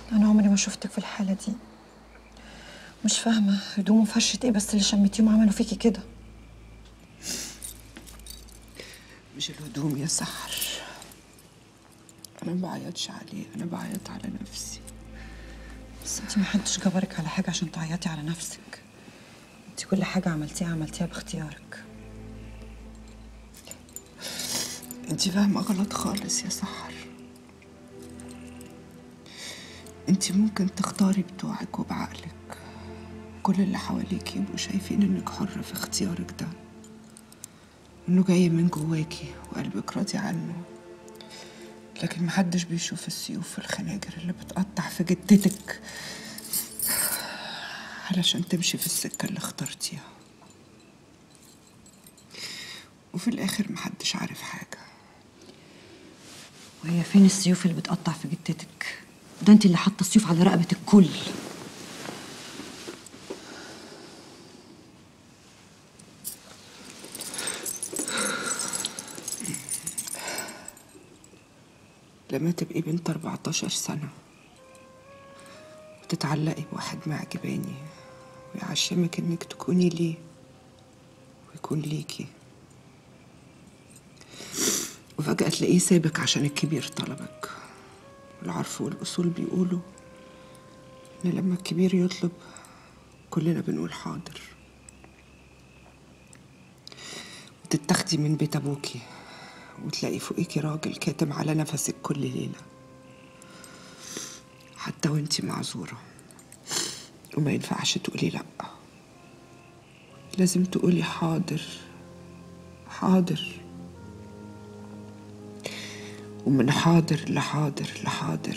انا عمري ما شفتك في الحاله دي مش فاهمه هدوم وفرشه ايه بس اللي شميتيهم عملوا فيكي كده مش الهدوم يا سحر انا ما بعيطش عليه انا بعيط على نفسي بس انتي ما حدش جبرك على حاجه عشان تعيطي على نفسك انتي كل حاجه عملتيها عملتيها باختيارك انت فاهمه غلط خالص يا سحر انت ممكن تختاري بتوعك وبعقلك كل اللي حواليك يبقوا شايفين انك حرة في اختيارك ده انه جاي من جواكي وقلبك راضي عنه لكن محدش بيشوف السيوف في الخناجر اللي بتقطع في جدتك علشان تمشي في السكة اللي اخترتيها وفي الآخر محدش عارف حاجة وهي فين السيوف اللي بتقطع في جتتك ده انت اللي حاطه السيوف على رقبه الكل لما تبقي بنت 14 سنة وتتعلقي بواحد معجباني ويعشمك انك تكوني ليه ويكون ليكي وفجأة تلاقيه سابك عشان الكبير طلبك والعرف والأصول بيقولوا إن لما الكبير يطلب كلنا بنقول حاضر وتتاخدي من بيت أبوكي وتلاقي فوقيكي راجل كاتم على نفسك كل ليلة حتى وانتي معذورة وما ينفعش تقولي لأ لازم تقولي حاضر حاضر ومن حاضر لحاضر لحاضر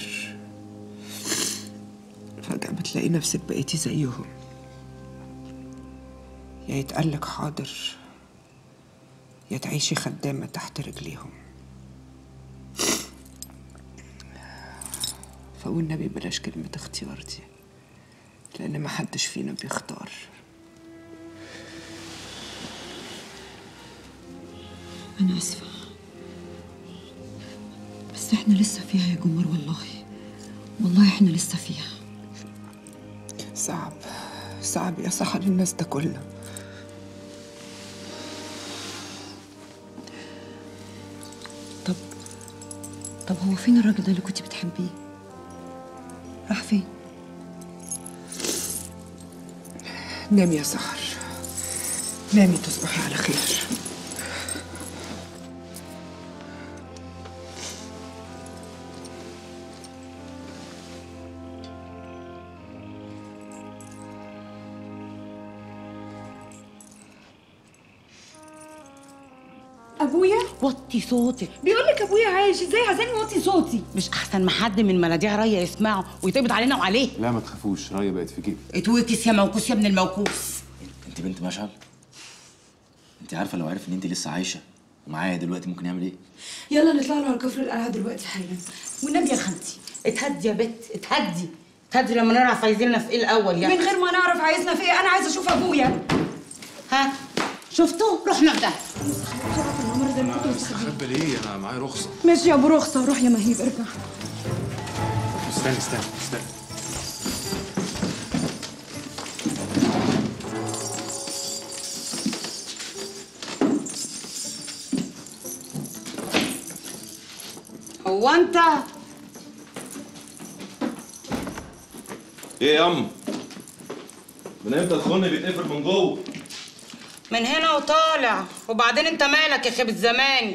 فجأة بتلاقي نفسك بقيتي زيهم يا يتقالك حاضر يا تعيشي خدامة تحت رجليهم فوالنبي بلاش كلمة اختيار دي لأن محدش فينا بيختار انا اسفه بس احنا لسه فيها يا جمر والله والله احنا لسه فيها صعب صعب يا سحر الناس تاكلنا طب طب هو فين الراجل ده اللي كنت بتحبيه راح فين نامي يا سحر نامي تصبحي على خير ابويا وطي صوتك بيقول لك ابويا عايش ازاي عايزاني اوطي صوتي مش احسن ما حد من مناديع ريا يسمعه ويتقبض علينا وعليه لا ما تخافوش رايه بقت في جيبي اتوكس يا موكوس يا ابن الموكوس انت بنت مشعل انت عارفه لو عرف ان انت لسه عايشه ومعايا دلوقتي ممكن يعمل ايه يلا نطلع له على كفر القلعه دلوقتي حالا والنبي يا خالتي اتهدي يا بت اتهدي اتهدي لما نعرف عايزيننا في ايه الاول من يعني غير ما نعرف عايزنا في ايه انا عايزه اشوف ابويا ها شفتوا رحنا في ده استخبى ليه انا معايا رخصه ماشي يا ابو رخصه روح يا مهيب ارجع استنى استنى استنى هو انت ايه يا ام من امتى الخن بيتقفل من جوه من هنا وطالع وبعدين انت مالك يا خيبة زماني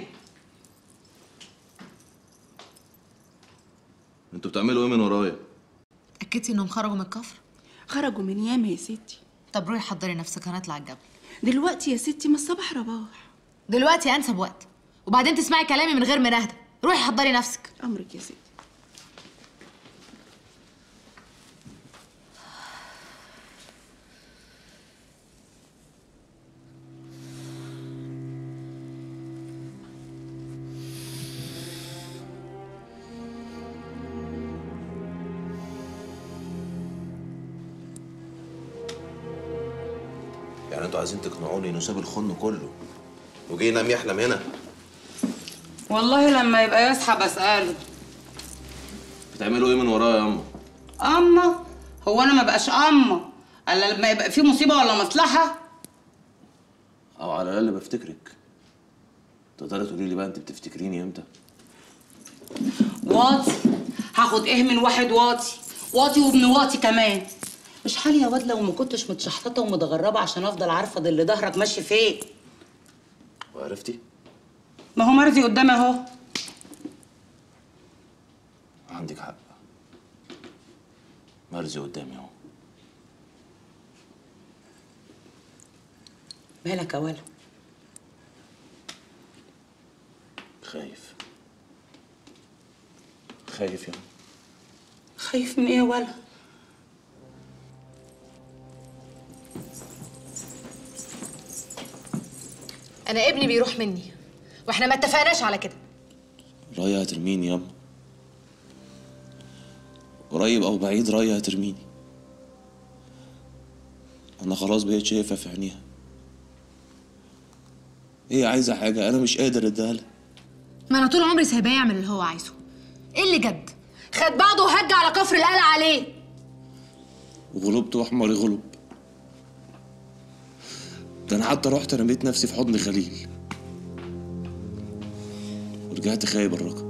انتوا بتعملوا ايه من ورايا أكدتي إنهم خرجوا من الكفر؟ خرجوا من ياما يا ستي طب روحي حضري نفسك هنطلع الجبل دلوقتي يا ستي ما الصبح رباح دلوقتي أنسب وقت وبعدين تسمعي كلامي من غير مناهدة روحي حضري نفسك امرك يا ستي يعني انتوا عايزين تقنعوني انه ساب الخن كله وجي ينام يحلم هنا والله لما يبقى يصحى بسأله بتعملوا ايه من ورايا يا اما اما هو انا ما بقاش اما الا لما يبقى في مصيبه ولا مصلحه او على الاقل بفتكرك تقدري تقولي لي بقى انت بتفتكريني امتى واطي هاخد ايه من واحد واطي واطي وابن واطي كمان مش حالي يا واد لو ما كنتش متشحططه ومتغربه عشان افضل عارفه ده اللي ظهرك ماشي فين وعرفتي ما هو مرضي قدامي اهو عندك حق مرزي قدامي اهو مالك يا ولا خايف خايف يا عم. خايف من ايه يا ولا انا ابني بيروح مني واحنا ما اتفقناش على كده راية هترميني ياما قريب او بعيد راية هترميني انا خلاص بقيت شايفها في عينيها هي عايزة حاجة انا مش قادر اديها لها ما انا طول عمري سايباه يعمل اللي هو عايزه ايه اللي جد خد بعضه وهج على كفر القلع عليه وغلبت واحمر غلب ده انا حتى رحت رميت نفسي في حضن خليل ورجعت خايب الرقم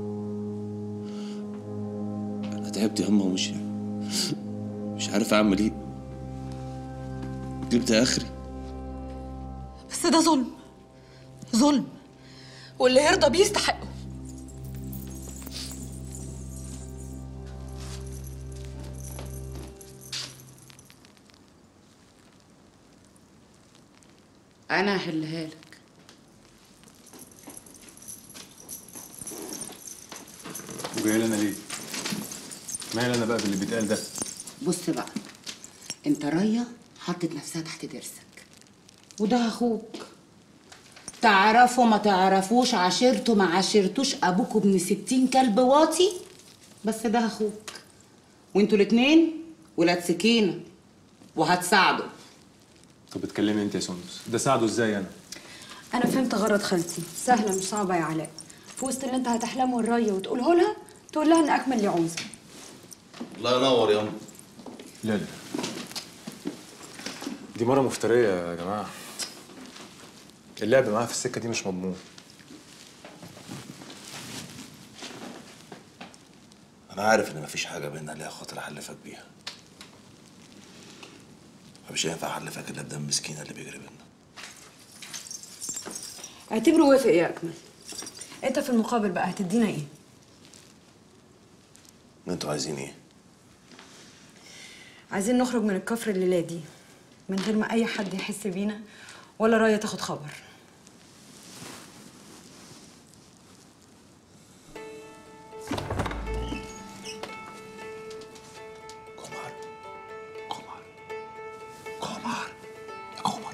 انا تعبت ياما ومش مش عارف اعمل ايه جبت اخري بس ده ظلم ظلم واللي يرضى بيه يستحقه انا هحلها لك وجاي لنا ليه؟ مال انا بقى باللي بيتقال ده بص بقى انت رايه حطت نفسها تحت درسك وده اخوك تعرفوا ما تعرفوش عشيرته ما عشيرتوش ابوك ابن ستين كلب واطي بس ده اخوك وانتوا الاتنين ولاد سكينه وهتساعده طب بتكلمي انت يا سندس ده ساعده ازاي انا؟ انا فهمت غرض خالتي سهله مش صعبه يا علاء في وسط اللي انت هتحلمه الريه وتقوله لها تقول لها ان اكمل لي عوزه الله ينور يا لا لا دي مرة مفترية يا جماعة اللعب معاها في السكة دي مش مضمون انا عارف ان مفيش حاجه بينا ليها خاطر احلفك بيها مش هينفع احلفك الا بدم مسكينه اللي بيجري بينا اعتبره وافق يا اكمل انت في المقابل بقى هتدينا ايه انتوا عايزين ايه عايزين نخرج من الكفر الليله دي من غير ما اي حد يحس بينا ولا رايه تاخد خبر قمر قمر قمر يا قمر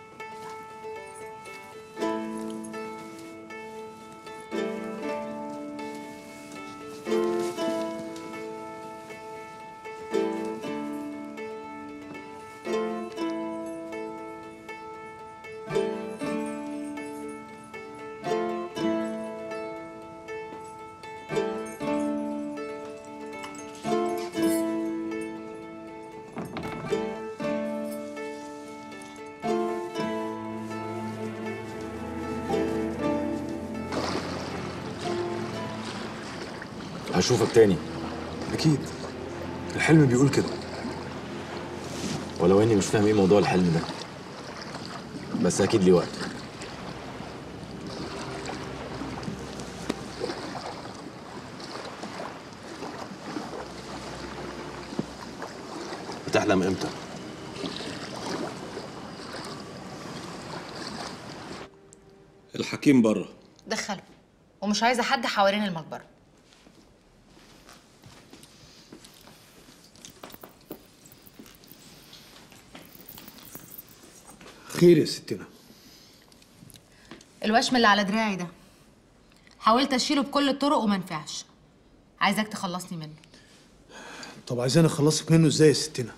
هشوفك تاني اكيد الحلم بيقول كده ولو اني مش فاهم ايه موضوع الحلم ده بس اكيد ليه وقت بتحلم امتى الحكيم بره دخله ومش عايزه حد حوالين المقبره خير يا ستنا الوشم اللي على دراعي ده حاولت اشيله بكل الطرق وما نفعش عايزاك تخلصني منه طب عايزاني اخلصك منه ازاي يا ستنا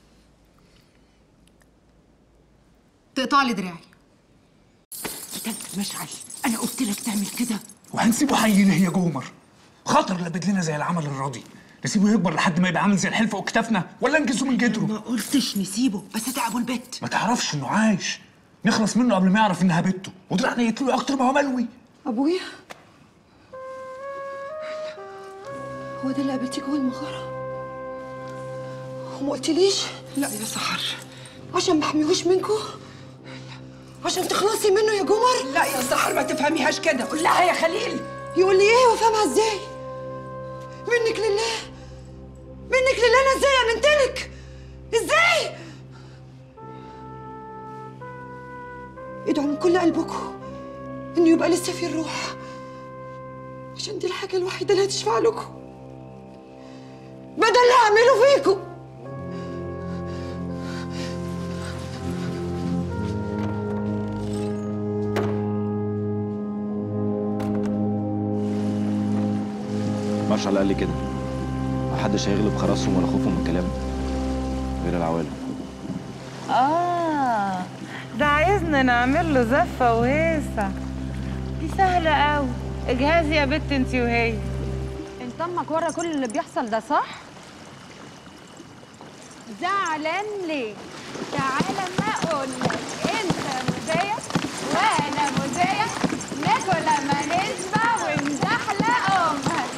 تقطع لي دراعي قتلت مشعل انا قلت لك تعمل كده وهنسيبه حي ليه يا جومر خاطر لبد لنا زي العمل الراضي نسيبه يكبر لحد ما يبقى عامل زي الحلف فوق كتافنا ولا نجزه من جدره ما قلتش نسيبه بس تعبوا البت ما تعرفش انه عايش نخلص منه قبل ما يعرف انها بنته ودراعنا نقتله اكتر ما هو ملوي ابويا هو ده اللي قابلتيه جوه المغاره وما قلتليش لا يا سحر عشان ما احميهوش منكم عشان تخلصي منه يا جمر لا يا سحر ما تفهميهاش كده قول لها يا خليل يقول لي ايه وافهمها ازاي منك لله منك لله انا ازاي امنتلك ازاي ادعوا من كل قلبكم انه يبقى لسه في الروح عشان دي الحاجه الوحيده اللي هتشفع لكم بدل اللي هعمله فيكم مارشال قال لي كده محدش هيغلب خراسهم ولا خوفهم من كلامه غير العوالم آه ده عايزنا نعمل له زفة وهيصة دي سهلة قوي اجهزي يا بت انتي وهي انت امك ورا كل اللي بيحصل ده صح زعلان ليه تعالى ما اقولك انت مذيع وانا مذيع ناكل لما نشبع ونزحلق امك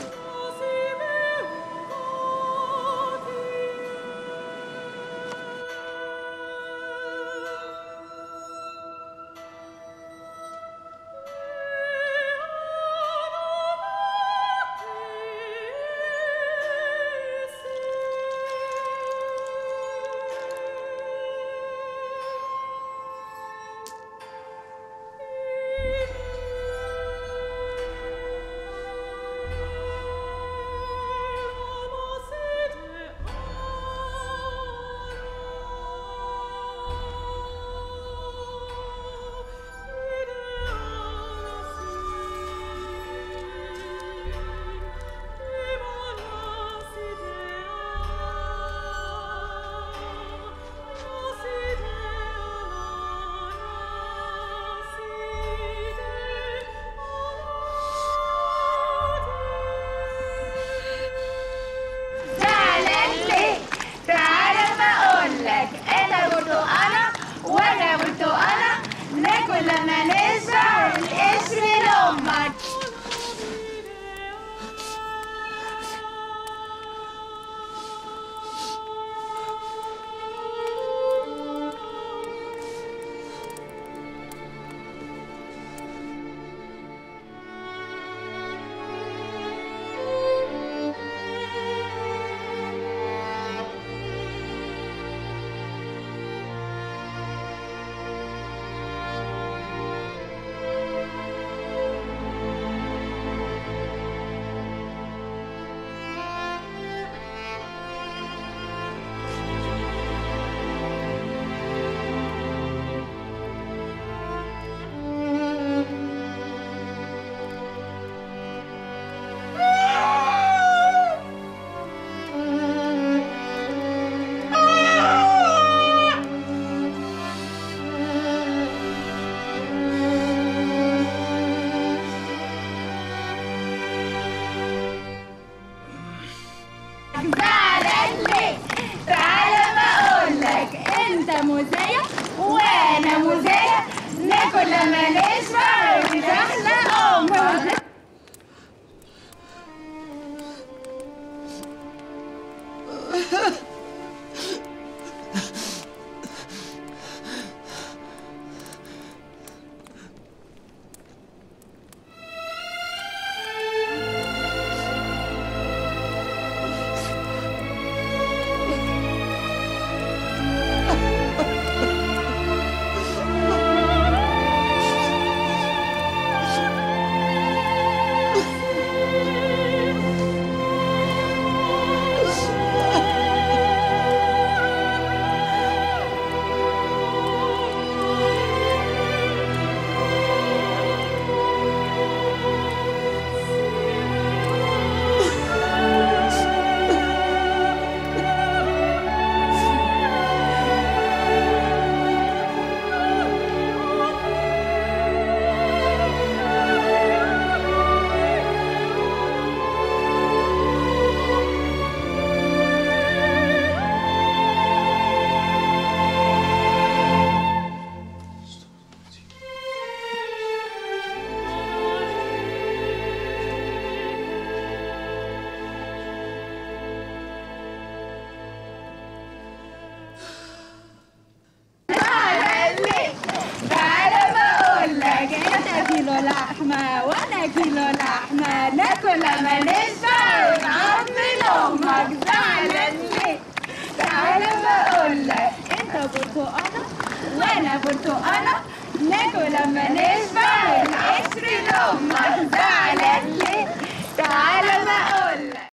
لحمة وانا كيلو لحمة ناكل لما نشبع ونعمل امك زعلان ليه تعالى بقول لك انت برتقانة وانا برتقانة ناكل لما نشبع ونعشري لامك زعلان ليه تعالى بقول لك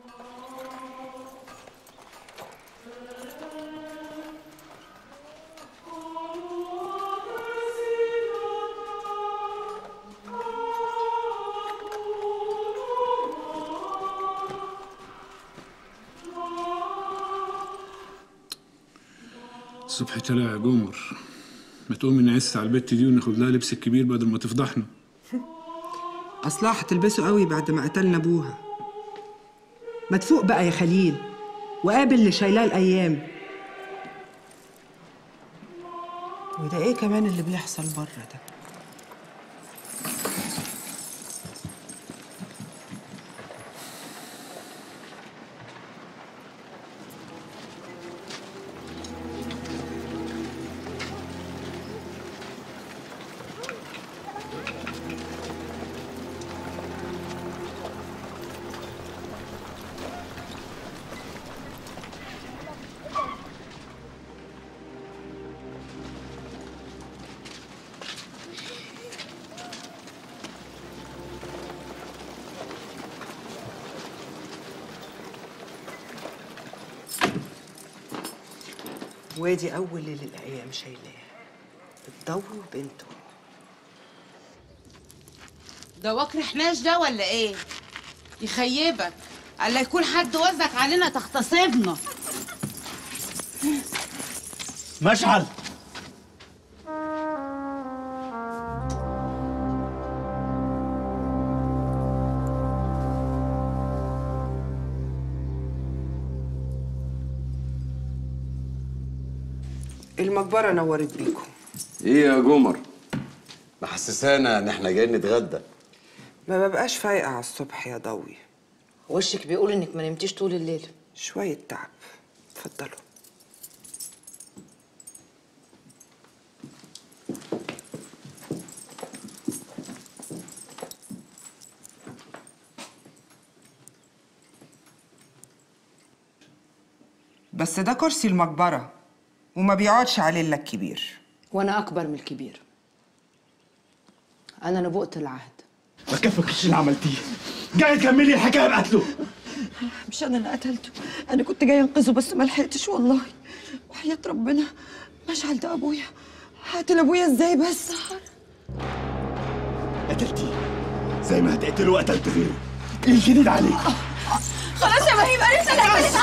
الصبح طلع يا جمر ما تقوم نعس على البت دي وناخد لها لبس الكبير بدل ما تفضحنا اصلها هتلبسه قوي بعد ما قتلنا ابوها ما تفوق بقى يا خليل وقابل اللي شايلاه الايام وده ايه كمان اللي بيحصل بره ده وادي اول اللي الايام شايلاه الضو وبنته ده وكر حناش ده ولا ايه يخيبك الا يكون حد وزك علينا تغتصبنا مشعل المقبره نورت بيكم ايه يا جمر محسسانا ان احنا جايين نتغدى ما ببقاش فايقه على الصبح يا ضوي وشك بيقول انك ما نمتيش طول الليل شويه تعب اتفضلوا بس ده كرسي المقبره وما بيقعدش عليه الا الكبير وانا اكبر من الكبير انا نبوءة العهد ما كفكش اللي عملتيه جاي تكملي الحكايه بقتله مش انا اللي قتلته انا كنت جايه انقذه بس ما لحقتش والله وحياه ربنا مشعل ده ابويا هقتل ابويا ازاي بس قتلتيه زي ما هتقتله وقتلت غيره ايه الجديد عليك خلاص يا بهيم عرفت انا عملت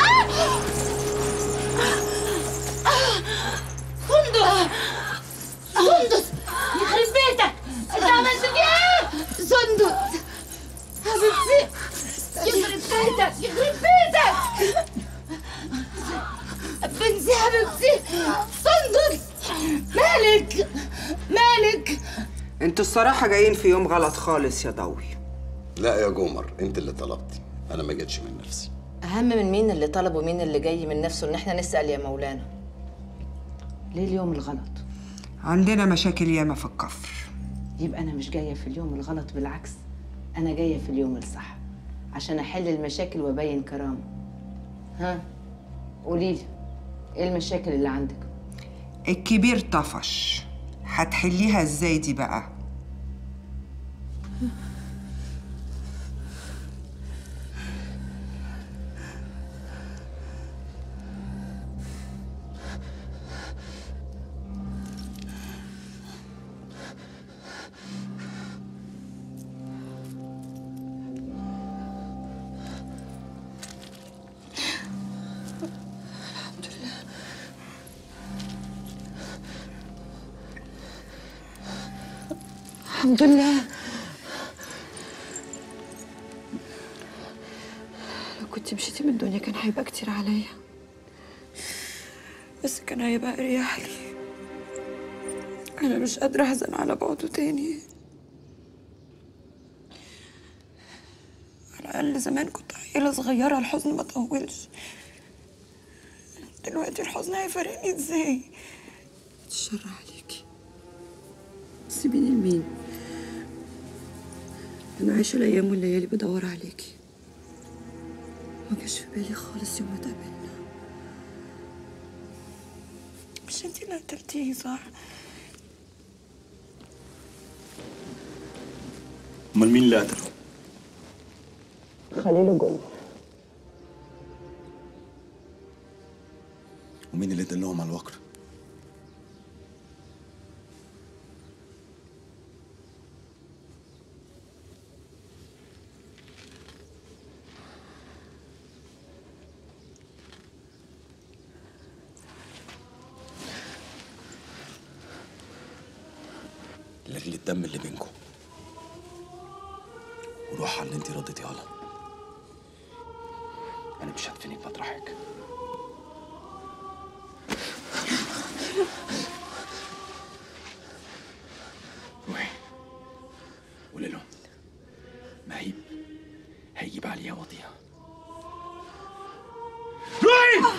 سندس سندس يخرب بيتك انت عملت فيها ايه سندس حبيبتي يخرب بيتك يخرب بيتك بنتي حبيبتي سندس مالك مالك انتوا الصراحه جايين في يوم غلط خالص يا ضوي لا يا جمر انت اللي طلبتي انا ما جيتش من نفسي اهم من مين اللي طلب ومين اللي جاي من نفسه ان احنا نسال يا مولانا ليه اليوم الغلط عندنا مشاكل ياما في الكفر يبقى انا مش جايه في اليوم الغلط بالعكس انا جايه في اليوم الصح عشان احل المشاكل وابين كرامه ها قولي لي ايه المشاكل اللي عندك الكبير طفش هتحليها ازاي دي بقى الحمد لله لو كنت مشيتي من الدنيا كان هيبقى كتير عليا بس كان هيبقى اريح لي انا مش قادره احزن على بعده تاني على الاقل زمان كنت عيله صغيره الحزن ما طولش دلوقتي الحزن هيفارقني ازاي الشر عليكي سيبيني لمين أنا عايشة الأيام والليالي بدور عليكي ما جاش في بالي خالص يوم ما اتقابلنا مش انتي اللي قتلتيني صح؟ امال مين اللي قتله؟ خليل جول ومين اللي دلهم على الوقر؟ لاجل الدم اللي بينكم وروح على اللي انت رديتيها لها انا مش هدفنك مطرحك روحي قولي لهم مهيب هيجيب عليها وضيها روحي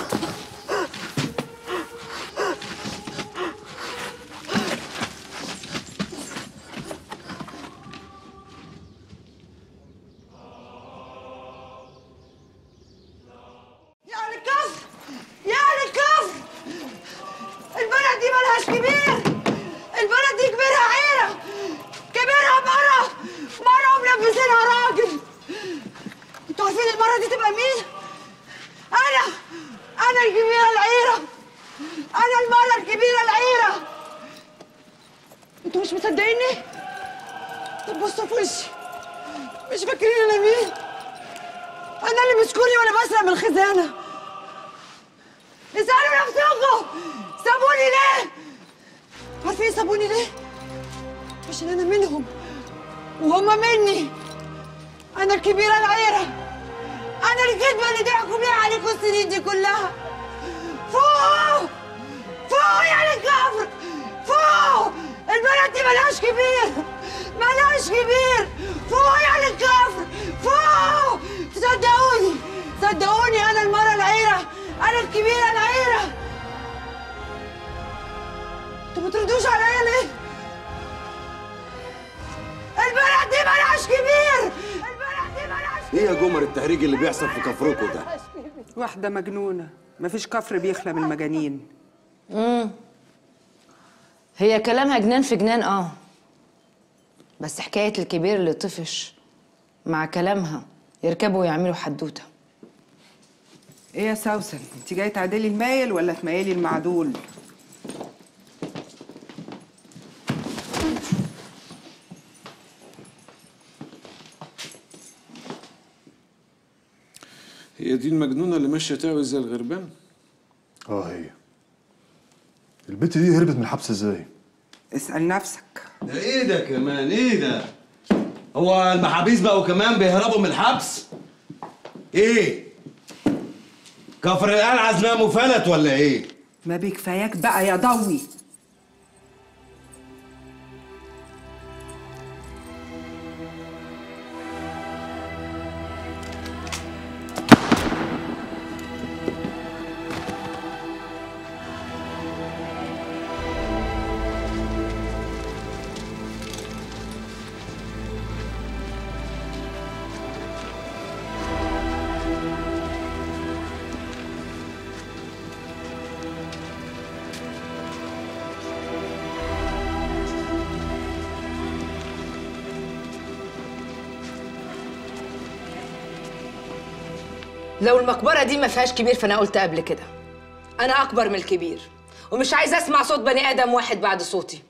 يعني كفر يعني كفر البلد دي ملهاش كبير البلد دي كبيرها عيرة كبيرها مرة مرة وملبسينها راجل انتوا عارفين المرة دي تبقى مين؟ أنا أنا الكبيرة العيرة أنا المرة الكبيرة العيرة انتوا مش مصدقيني؟ طب بصوا في وشي مش فاكرين أنا مين؟ أنا اللي مسكوني وأنا بسرق من الخزانة اسألوا نفسكم سابوني ليه؟ عارفين سابوني ليه؟ عشان أنا منهم وهم مني أنا الكبيرة العيرة أنا الكذبة اللي ضحكوا بيها عليكم السنين دي كلها فوق فوق يا الكفر فوق البلد دي ملهاش كبير ملهاش كبير فوق يا الكفر فوق صدقوني صدقوني أنا المرة العيرة أنا الكبيرة العيرة انتوا بتردوش عليا ليه؟ البلد دي ملهاش كبير البلد دي ملهاش ايه يا جمر التهريج اللي بيحصل في كفركم ده واحدة مجنونة مفيش كفر بيخلى من المجانين امم هي كلامها جنان في جنان اه بس حكاية الكبير اللي طفش مع كلامها يركبوا ويعملوا حدوتة ايه يا سوسن انت جاي تعدلي المايل ولا تميلي المعدول هي دي المجنونه اللي ماشيه تعوي زي الغربان اه هي البت دي هربت من الحبس ازاي؟ اسأل نفسك ده ايه ده كمان ايه ده هو المحابيس بقوا كمان بيهربوا من الحبس ايه كفر القلعه نام وفلت ولا ايه ما بكفاياك بقى يا ضوي لو المقبرة دي ما فيهاش كبير فأنا قلت قبل كده أنا أكبر من الكبير ومش عايزة أسمع صوت بني آدم واحد بعد صوتي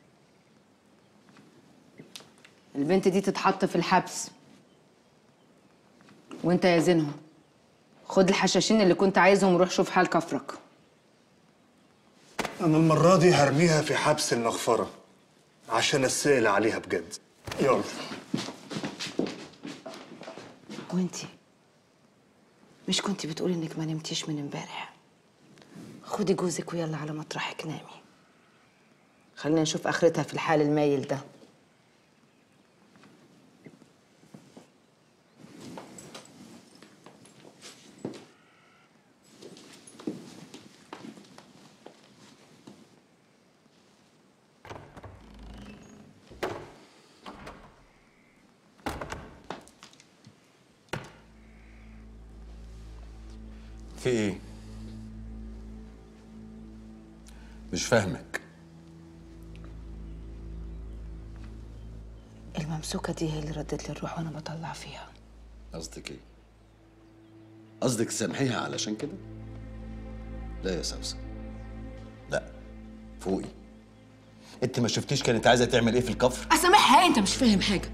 البنت دي تتحط في الحبس وانت يا زينهم خد الحشاشين اللي كنت عايزهم وروح شوف حال كفرك انا المرة دي هرميها في حبس المغفرة عشان اسأل عليها بجد يلا وانتي مش كنتي بتقولي انك ما نمتيش من امبارح خدي جوزك ويلا على مطرحك نامي خلينا نشوف اخرتها في الحال المايل ده في ايه؟ مش فاهمك الممسوكة دي هي اللي ردت لي الروح وأنا بطلع فيها قصدك ايه؟ قصدك تسامحيها علشان كده؟ لا يا سوسن لا فوقي انت ما شفتيش كانت عايزه تعمل ايه في الكفر؟ اسامحها انت مش فاهم حاجه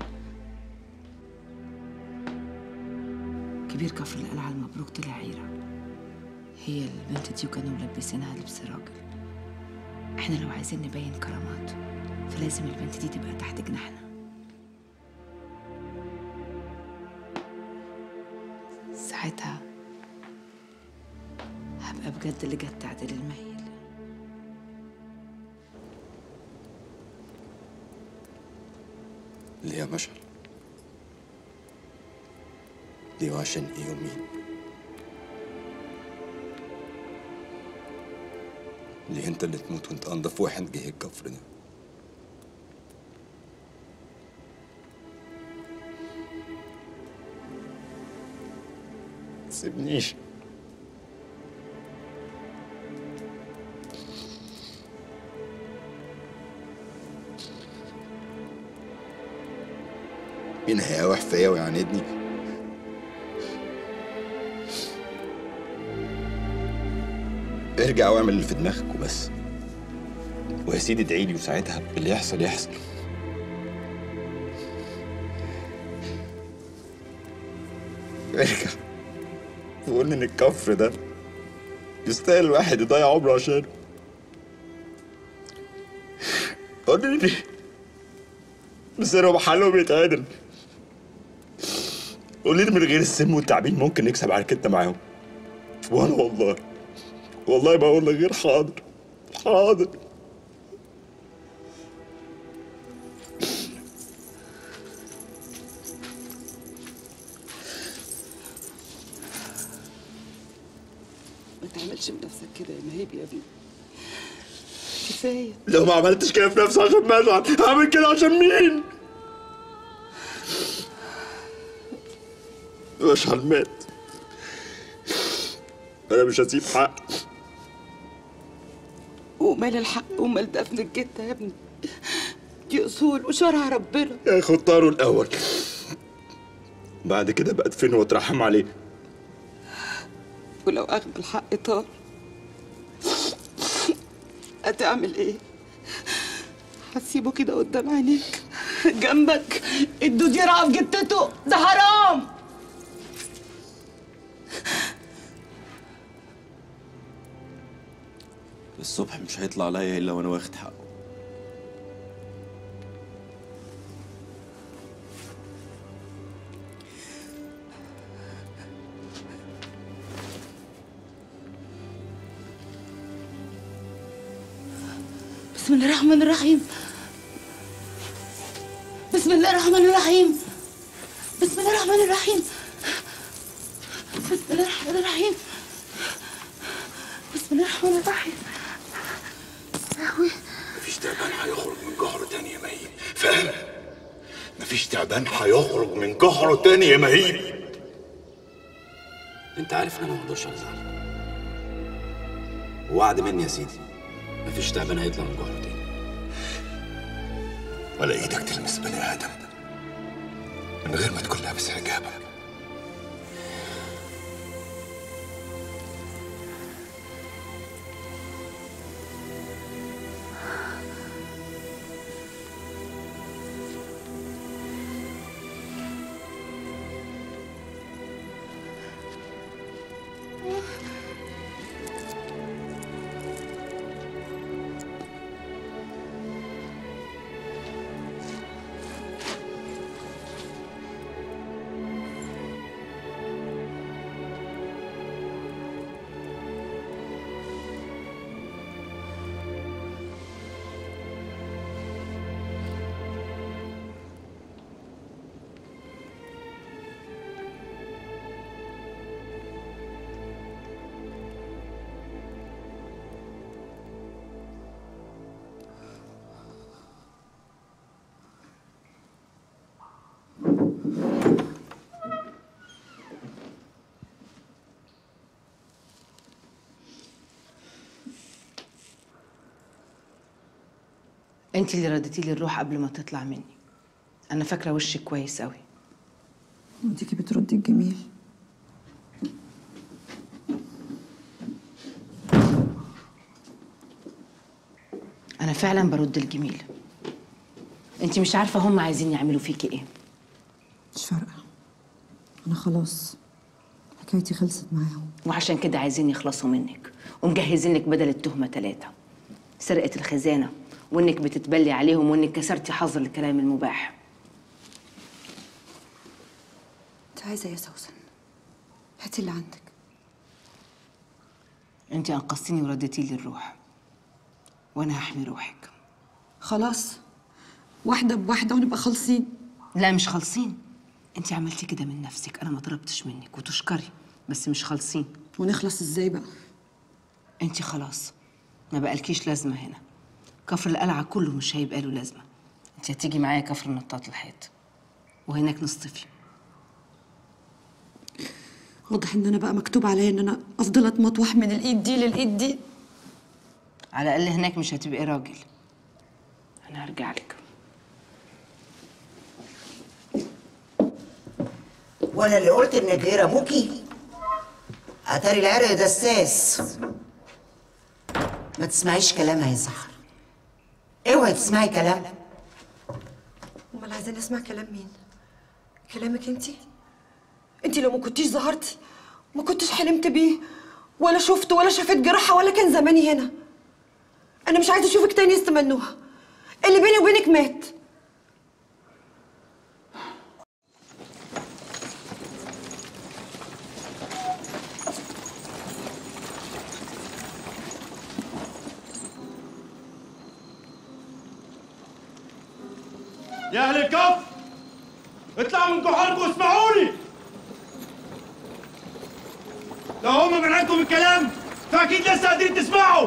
كبير كفر القلعة المبروك طلع عيرة هي البنت دي وكانوا ملبسينها لبس راجل احنا لو عايزين نبين كرامات فلازم البنت دي تبقى تحت جناحنا ساعتها هبقى بجد اللي جت تعدل المهيل ليه يا مشعل؟ ليه وعشان ايه ومين؟ ليه انت اللي تموت وانت انضف واحد جه الكفر ده؟ سيبنيش مين هيقاوح فيا ويعاندني؟ ارجع واعمل اللي في دماغك وبس ويا سيدي ادعي لي وساعتها اللي يحصل يحصل ارجع وقول ان الكفر ده يستاهل الواحد يضيع عمره عشانه قول لي مصيرهم حالهم يتعدل قول لي من غير السم والتعبين ممكن نكسب عركتنا معاهم وانا والله والله بقول لك غير حاضر حاضر ما تعملش بنفسك كده يا مهيب يا ابني كفايه لو ما عملتش كده في نفسي عشان مدعم هعمل كده عشان مين؟ مشعل مات انا مش هسيب حق ومال الحق ومال دفن الجدة يا ابني دي اصول وشرع ربنا ياخد طاره الاول بعد كده بقى ادفنه واترحم عليه ولو اغبى الحق طار هتعمل ايه هتسيبه كده قدام عينيك جنبك الدود يرعى في جتته ده حرام الصبح مش هيطلع عليا الا وانا واخد حقه بسم الله الرحمن الرحيم بسم الله الرحمن الرحيم بسم الله الرحمن الرحيم بسم الله الرحمن الرحيم بسم الله الرحمن الرحيم يا مفيش تعبان هيخرج من جحره تاني يا مهيب فاهم مفيش تعبان هيخرج من جحره تاني يا مهيب انت عارف ان انا ما اقدرش ازعل ووعد مني يا سيدي مفيش تعبان هيطلع من جحره تاني ولا ايدك تلمس بني ادم من غير ما تكون لابس حجابك انت اللي رديتي لي الروح قبل ما تطلع مني انا فاكره وشك كويس قوي وديكي بتردي الجميل انا فعلا برد الجميل انت مش عارفه هم عايزين يعملوا فيكي ايه مش فارقة أنا خلاص حكايتي خلصت معاهم وعشان كده عايزين يخلصوا منك ومجهزين لك بدل التهمه ثلاثه سرقه الخزانه وانك بتتبلي عليهم وانك كسرتي حظر الكلام المباح أنت عايزة إيه يا سوسن؟ هاتي اللي عندك انت انقذتيني ورديتي لي الروح وانا هحمي روحك خلاص واحدة بواحدة ونبقى خالصين لا مش خالصين انت عملتي كده من نفسك انا ما طلبتش منك وتشكري بس مش خالصين ونخلص ازاي بقى انت خلاص ما بقالكيش لازمه هنا كفر القلعه كله مش هيبقى له لازمه انت هتيجي معايا كفر نطاط الحيط وهناك نصطفي واضح ان انا بقى مكتوب عليا ان انا افضل اتمطوح من الايد دي للايد دي على الاقل هناك مش هتبقي راجل انا هرجع لك وانا اللي قلت انك غير ابوكي اتاري العرق دساس ما تسمعيش كلامها يا سحر اوعي تسمعي كلام امال عايزين اسمع كلام مين كلامك انتي انتي لو ما كنتيش ظهرتي ما كنتش حلمت بيه ولا شفته ولا شافت جراحة ولا كان زماني هنا انا مش عايزه اشوفك تاني استمنوها اللي بيني وبينك مات يا اهل الكف اطلعوا من جحوركم واسمعوني لو هم منعكم الكلام فاكيد لسه قادرين تسمعوا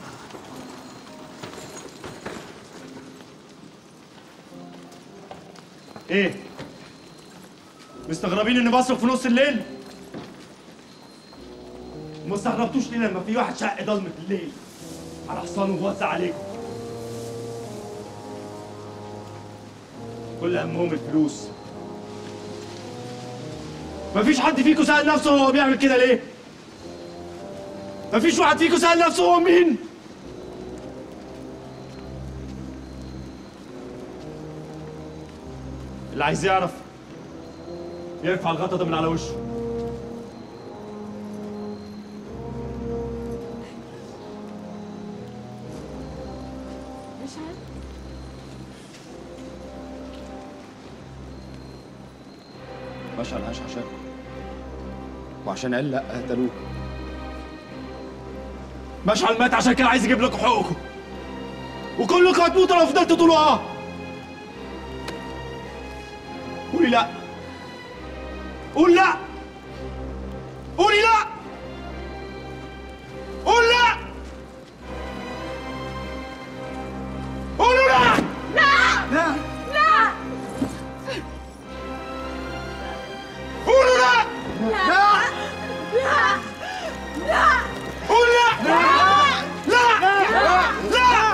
ايه مستغربين اني بصرخ في نص الليل ما استغربتوش ليه لما في واحد شق ضلمة الليل على حصانه ووزع عليكم كل همهم الفلوس مفيش حد فيكم سأل نفسه هو بيعمل كده ليه؟ مفيش واحد فيكم سأل نفسه هو مين؟ اللي عايز يعرف يرفع الغطا ده من على وشه مش عارف مشعل عاش عشان وعشان قال لا قتلوه مشعل مات عشان كده عايز يجيب لكم حقوقكم وكلكم هتموتوا لو فضلتوا تقولوا اه قولي لا قول لا قولي لا قول لا قولوا لا لا لا لا قولوا لا لا لا لا قول لا لا لا لا لا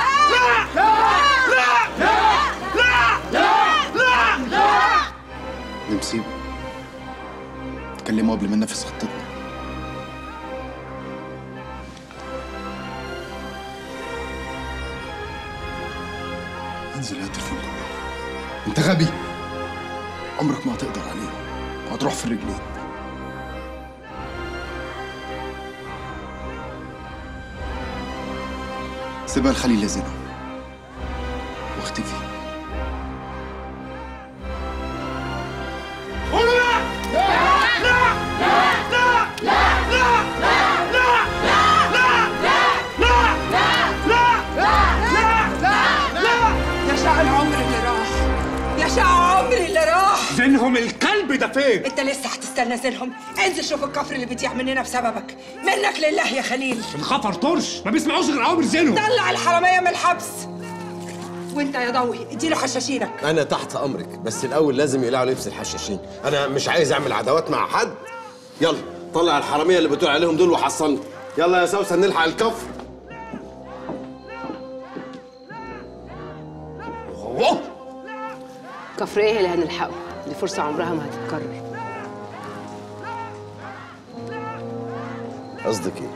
لا لا لا دي مصيبة كلمه قبل ما ننفذ خطتنا انزل هات التليفون كله انت غبي عمرك ما هتقدر عليه وهتروح في الرجلين سيبها لخليل يزنه واختفي قولوا لا لا لا لا لا لا لا لا لا لا لا يا شقى العمر اللي راح يا شقى عمري اللي راح زينهم الكلب ده فين؟ انت لسه هتستنى زينهم انزل شوف الكفر اللي بيضيع مننا بسببك منك لله يا خليل الخفر طرش ما بيسمعوش غير عمر زينهم طلع الحراميه من الحبس وانت يا ضوي اديله حشاشينك انا تحت امرك بس الاول لازم يقلعوا لبس الحشاشين انا مش عايز اعمل عداوات مع حد يلا طلع الحراميه اللي بتقول عليهم دول وحصلني يلا يا سوسن نلحق الكفر كفر ايه اللي هنلحقه دي فرصه عمرها ما هتتكرر قصدك ايه؟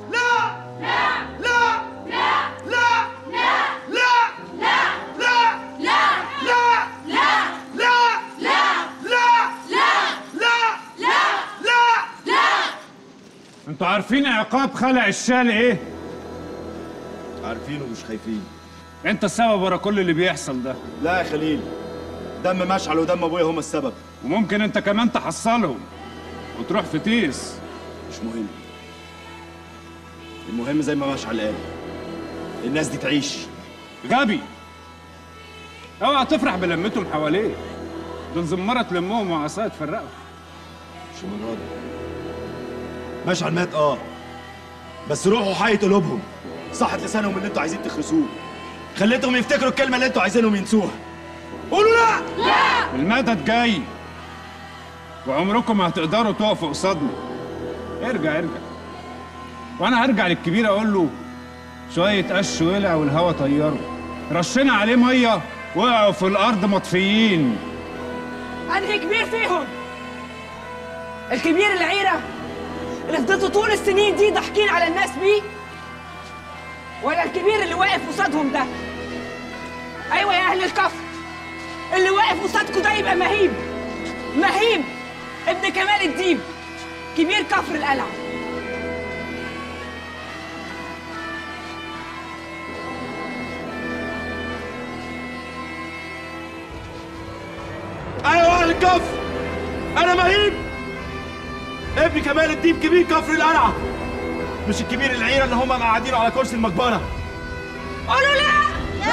انتوا عارفين عقاب خلع الشال ايه؟ عارفين ومش خايفين انت السبب ورا كل اللي بيحصل ده لا يا خليل دم مشعل ودم ابويا هما السبب وممكن انت كمان تحصلهم وتروح في تيس مش مهم المهم زي ما مشعل قال الناس دي تعيش غبي اوعى تفرح بلمتهم حواليك دول زمرة تلمهم وعصاية تفرقهم مش المرة دي مشعل مات اه بس روحوا حي قلوبهم صحت لسانهم اللي انتوا عايزين تخرسوه خليتهم يفتكروا الكلمة اللي انتوا عايزينهم ينسوها قولوا لا لا المدد جاي وعمركم ما هتقدروا تقفوا قصادنا ارجع ارجع وانا هرجع للكبير اقول له شوية قش ولع والهوا طيره رشينا عليه مية وقعوا في الأرض مطفيين انهي كبير فيهم الكبير العيره اللي فضلتوا طول السنين دي ضاحكين على الناس بيه ولا الكبير اللي واقف قصادهم ده ايوه يا اهل الكفر اللي واقف قصادكوا ده يبقى مهيب مهيب ابن كمال الديب كبير كفر القلعه انا اهل الكفر انا مهيب ابن كمال الدين كبير كفر القلعه مش الكبير العيره اللي هم قاعدينه على كرسي المقبره قولوا لا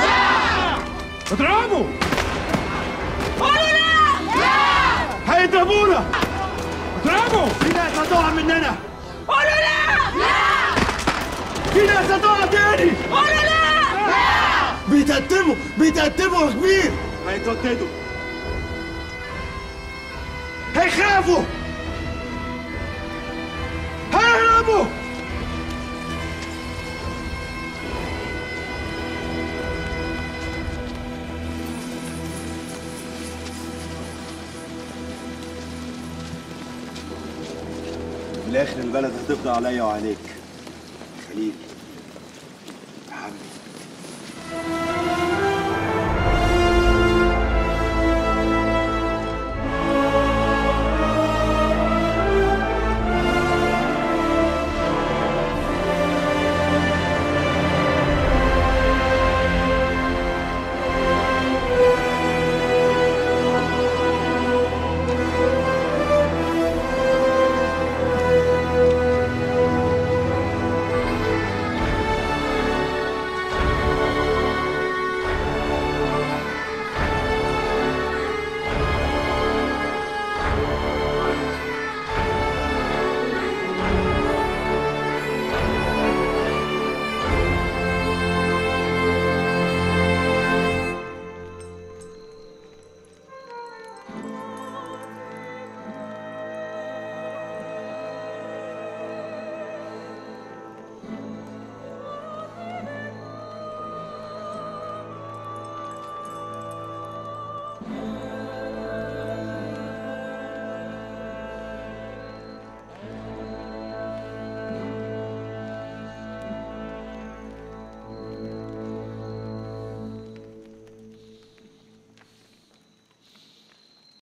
اضربوا قولوا لا هيضربونا اضربوا في ناس هتقع مننا قولوا لا في ناس هتقع تاني قولوا لا بيتقدموا بيتقدموا يا كبير هيترددوا هيخافوا هيهربوا في الاخر البلد هتفضى عليا وعليك خليل